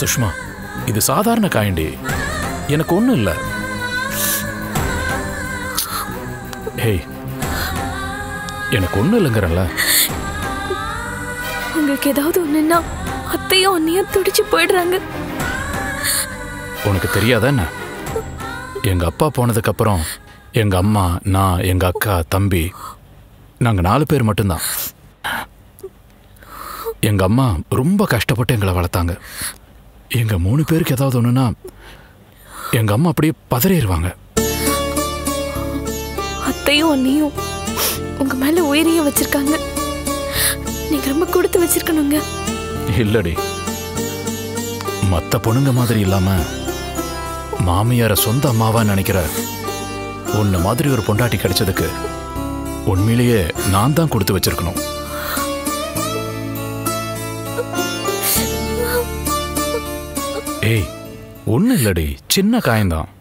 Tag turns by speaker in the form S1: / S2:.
S1: சுஷ்மா இது சாதாரண காயண்டி எனக்கு ஒன்றும் இல்லை ஹேய் எனக்கு ஒன்றும் இல்லைங்கிறல்ல
S2: உங்களுக்கு ஏதாவது ஒண்ணுன்னா அத்தையும் அண்ணியும் துடிச்சு போயிடுறாங்க
S1: உனக்கு தெரியாதா என்ன எங்க அப்பா போனதுக்கு அப்புறம் எங்க அம்மா நான் எங்க அக்கா தம்பி நாங்க நாலு பேர் மட்டும்தான் எங்க அம்மா ரொம்ப கஷ்டப்பட்டு எங்களை வளர்த்தாங்க எங்க மூணு பேருக்கு ஏதாவது ஒண்ணுன்னா எங்க அம்மா அப்படியே பதறிடுவாங்க
S2: அத்தையும் அண்ணியும் உங்க மேல உயிரிய வச்சிருக்காங்க நீங்க ரொம்ப கொடுத்து வச்சிருக்கணுங்க
S1: இல்லடி மத்த பொண்ணுங்க மாதிரி இல்லாம மாமியார சொந்த அம்மாவா நினைக்கிற உன்ன மாதிரி ஒரு பொண்டாட்டி கிடைச்சதுக்கு உண்மையிலேயே நான் தான் கொடுத்து வச்சிருக்கணும் ஏய் ஒண்ணு இல்லடி சின்ன காயம்தான்